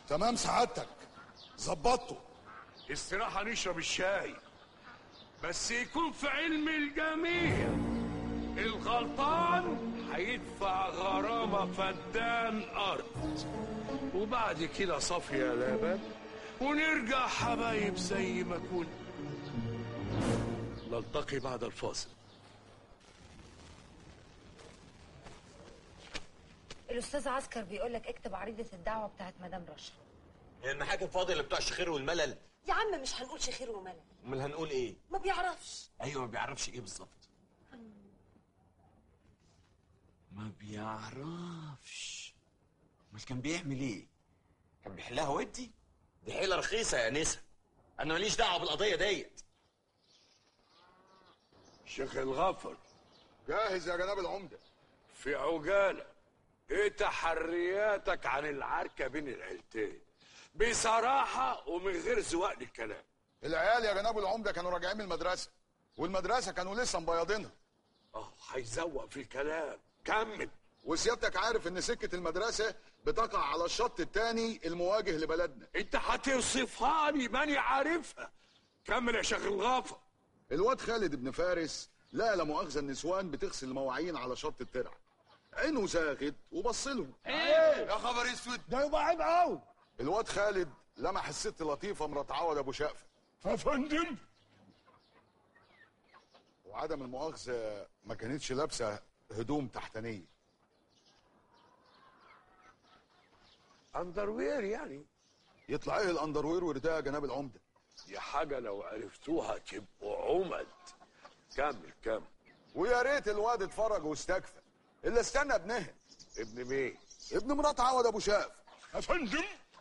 تمام سعادتك ظبطته استراحة نشرب الشاي بس يكون في علم الجميع الغلطان هيدفع غرامة فدان أرض وبعد كده صافي يا لبن ونرجع حبايب زي ما كنا نلتقي بعد الفاصل الاستاذ عسكر بيقول لك اكتب عريضه الدعوه بتاعت مدام رشا هي المحاكم فاضيه بتوع الشخير والملل يا عم مش هنقول خير وملل امال هنقول ايه ما بيعرفش ايوه ما بيعرفش ايه بالظبط ما بيعرفش امال كان بيعمل ايه كان بيحلها ودي دي حيله رخيصه يا نسا انا ماليش دعوه بالقضيه ديت شيخ الغفر جاهز يا جناب العمده في عجالة ايه تحرياتك عن العركة بين العيلتين بصراحة ومن غير زواق للكلام العيال يا جناب العمده كانوا راجعين من المدرسه والمدرسه كانوا لسه مبيضينها اه هيزوق في الكلام كمل وسيادتك عارف ان سكه المدرسه بتقع على الشط التاني المواجه لبلدنا انت هتوصفها لي ماني عارفها كمل يا شيخ الغفر الواد خالد بن فارس لقى لا مؤاخذه النسوان بتغسل المواعين على شط الترع عينه زاغت وبص لهم يا خبر اسود ده يبقى عيب قوي الواد خالد لمح الست لطيفه مرات عوض ابو شقفه يا فندم وعدم المؤاخذه ما كانتش لابسه هدوم تحتانيه اندروير يعني يطلع ايه الاندروير ورداء يا جناب العمده دي حاجة لو عرفتوها تبقوا عمد كمل كمل ويا ريت الواد اتفرج واستكفى الا استنى ابنها ابن مين ابن مرات عوض ابو شقف يا فندم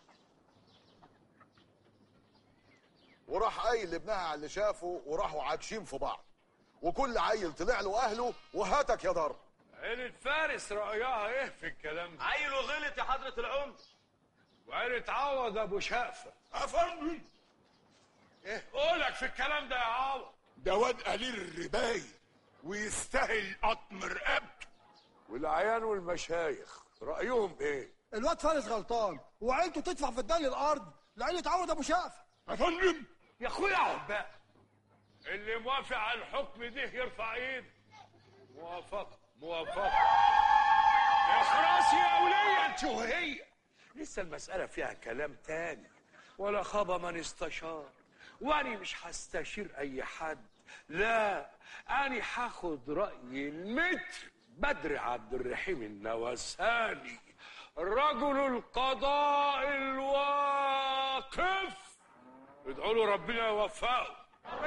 وراح قايل لابنها على اللي شافه وراحوا عاكشين في بعض وكل عيل طلع له اهله وهاتك يا ضرب عيلة فارس رأيها ايه في الكلام ده عيل وغلط يا حضره العمده وعيلة عوض ابو شقفة يا فندم ايه قولك في الكلام ده يا عوض ده واد قليل الرباية ويستاهل قطم رقبته والعيان والمشايخ رأيهم ايه الواد فارس غلطان وعيلته تدفع في الدن الارض لعيلة عوض ابو شقف يا فندم يا اخويا اقعد بقى اللي موافق على الحكم ده يرفع ايده موافقة موافقة اخلاص يا اولية انت وهي لسه المسألة فيها كلام تاني ولا خاب من استشار واني مش هستشير اي حد لا اني هاخد رأي المتر بدر عبد الرحيم النواساني رجل القضاء الواقف ادعوا له ربنا يوفقه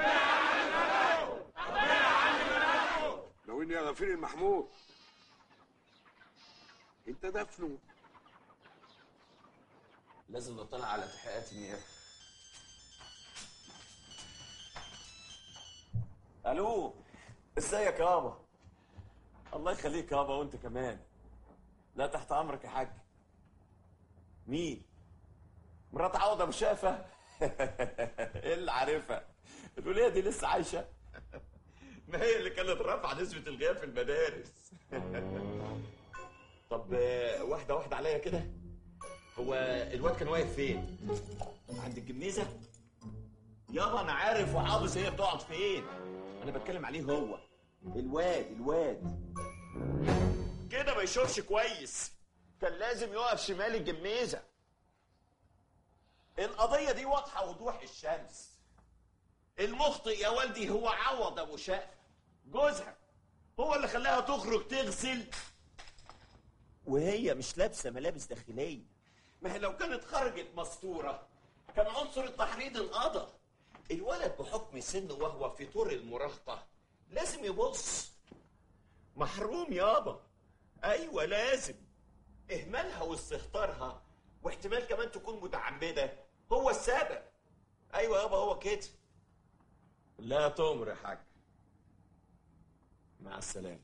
لو اني يا غفير المحمود انت دفنه لازم نطلع على تحقيقات النيابه الو ازيك يابا الله يخليك يابا وانت كمان لا تحت امرك يا حاج مين مرات عوض ابو شافه ايه اللي عارفها الوليه دي لسه عايشه ما هي اللي كانت رافعه نسبه الغياب في المدارس طب آه، واحده واحده عليا كده هو الواد كان واقف فين عند الجميزه يابا انا عارف وحافظ هي بتقعد فين انا بتكلم عليه هو الواد الواد كده ما يشوفش كويس كان لازم يقف شمال الجميزه القضيه دي واضحه وضوح الشمس المخطئ يا والدي هو عوض ابو شقف جوزها هو اللي خلاها تخرج تغسل وهي مش لابسه ملابس داخليه ما هي لو كانت خرجت مستوره كان عنصر التحريض انقضى الولد بحكم سنه وهو في طور المراهقه لازم يبص محروم يابا ايوه لازم اهمالها واستهتارها واحتمال كمان تكون متعمده هو السبب ايوه يابا هو كده لا تؤمر يا حاج مع السلامه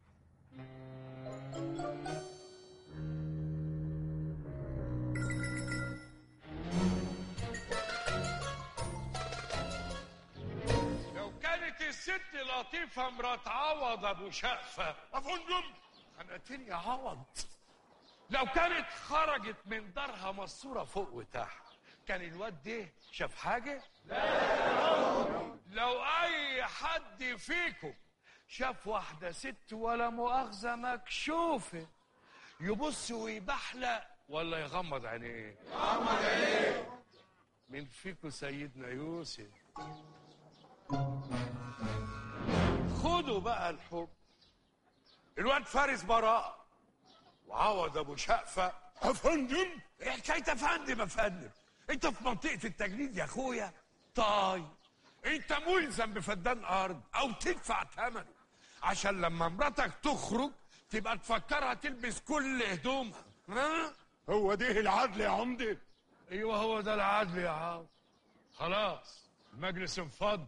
لو كانت الست لطيفة مرات عوض ابو شقفة يا فندم خنقتني يا عوض لو كانت خرجت من دارها مصورة فوق وتحت كان الواد ده شاف حاجة؟ لا لو أي حد فيكم شاف واحدة ست ولا مؤاخذة مكشوفة يبص ويبحلق ولا يغمض عينيه؟ يغمض عينيه مين فيكم سيدنا يوسف؟ خدوا بقى الحب الواد فارس براء وعوض ابو شقفه افندم ايه حكايه افندم افندم انت في منطقه التجنيد يا اخويا طيب انت ملزم بفدان ارض او تدفع ثمنه عشان لما مراتك تخرج تبقى تفكرها تلبس كل هدومها ها هو ده العدل يا عمدة ايوه هو ده العدل يا عم خلاص المجلس انفض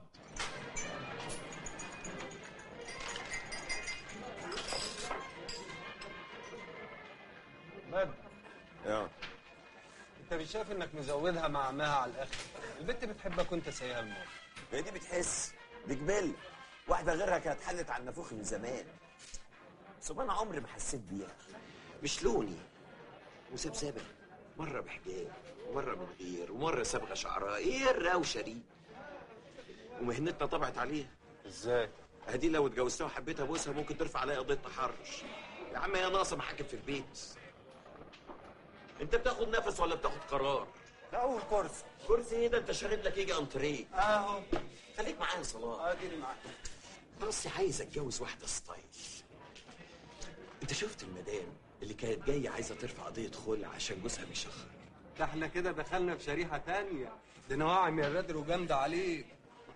بدر اه انت مش شايف انك مزودها مع عمها على الاخر البنت بتحبك وانت سايقها الموت هي دي بتحس دي جبلة واحدة غيرها كانت حلت على النافوخ من زمان بس انا عمري ما حسيت بيها مش لوني وسبسبة مرة بحجاب ومرة من غير ومرة صبغة شعرها ايه الروشة دي ومهنتنا طبعت عليها ازاي هدي لو اتجوزتها وحبيت ابوسها ممكن ترفع عليا قضية تحرش يا عم هي ناقصة محاكم في البيت انت بتاخد نفس ولا بتاخد قرار لا اول كرسي كرسي ايه ده انت شارب لك يجي انتريه اهو خليك معايا صلاح اديني معاك راسي عايز اتجوز واحده ستايل انت شفت المدام اللي كانت جايه عايزه ترفع قضيه خلع عشان جوزها بيشخر ده احنا كده دخلنا في شريحه تانية دي نواعم يا بدر وجامده عليك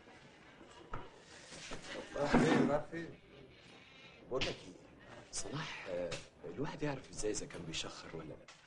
رايح فين رايح فين بقول لك ايه صلاح آه، الواحد يعرف ازاي اذا كان بيشخر ولا لا